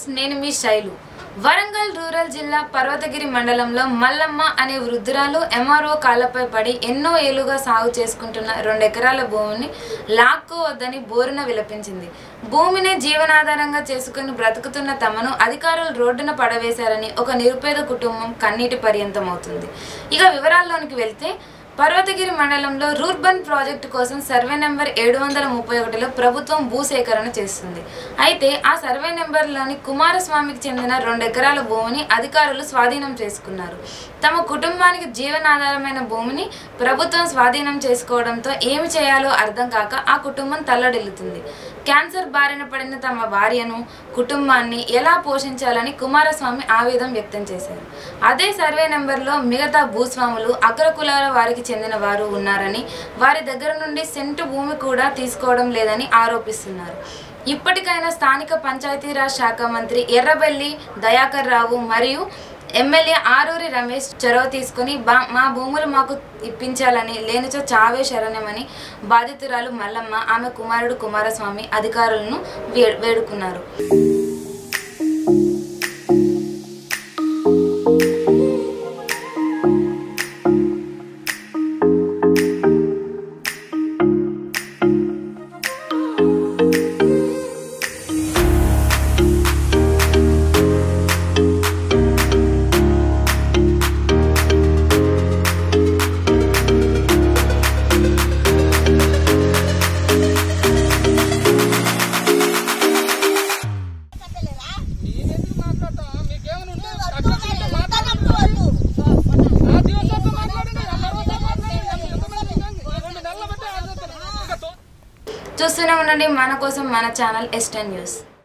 నేను మీ శైలు వరంగల్ రూరల్ జిల్లా పర్వతగిరి మండలంలో మల్లమ్మ అనే వృద్ధురాలు ఎంఆర్ఓ కాళ్ళపై పడి ఎన్నో ఏళ్లుగా సాగు చేసుకుంటున్న రెండు ఎకరాల భూమిని లాక్కోవద్దని బోరున విలపించింది భూమిని జీవనాధారంగా చేసుకుని బ్రతుకుతున్న తమను అధికారులు రోడ్డున పడవేశారని ఒక నిరుపేద కుటుంబం కన్నీటి పర్యంతం అవుతుంది ఇక వివరాల్లోనికి వెళ్తే పర్వతగిరి మండలంలో రూర్బన్ ప్రాజెక్టు కోసం సర్వే నెంబర్ ఏడు వందల ముప్పై ఒకటిలో ప్రభుత్వం భూసేకరణ చేస్తుంది అయితే ఆ సర్వే నెంబర్లోని కుమారస్వామికి చెందిన రెండు ఎకరాల భూమిని అధికారులు స్వాధీనం చేసుకున్నారు తమ కుటుంబానికి జీవనాధారమైన భూమిని ప్రభుత్వం స్వాధీనం చేసుకోవడంతో ఏమి చేయాలో అర్థం కాక ఆ కుటుంబం తల్లడిల్లుతుంది క్యాన్సర్ బారిన పడిన తమ భార్యను కుటుంబాన్ని ఎలా పోషించాలని కుమారస్వామి ఆవేదన వ్యక్తం చేశారు అదే సర్వే నెంబర్లో మిగతా భూస్వాములు అగ్రకులాల వారికి చెందిన వారు ఉన్నారని వారి దగ్గర నుండి సెంటు భూమి కూడా తీసుకోవడం లేదని ఆరోపిస్తున్నారు ఇప్పటికైనా స్థానిక పంచాయతీరాజ్ శాఖ మంత్రి ఎర్రబెల్లి దయాకర్ రావు మరియు ఎమ్మెల్యే ఆరూరి రమేష్ చొరవ తీసుకుని బా మా భూములు మాకు ఇప్పించాలని లేనిచో చావే శరణ్యమని బాధితురాలు మల్లమ్మ ఆమె కుమారుడు కుమారస్వామి అధికారులను వే వేడుకున్నారు నేనెందుకు మాట్లాడతా? మీకేమైనా ఉంటే కట్టుకుంటే మాట్లాడండి. నా జీవితంతో మాట్లాడండి. ఆ తర్వాత మాట్లాడండి. ఎంతమంది కానీ? రెండు నెలలు బట్టి ఆలోచిస్తాను. ఇంకా తో- చూస్తూనే ఉండండి మన కోసం మన ఛానల్ ఎస్టెన్ న్యూస్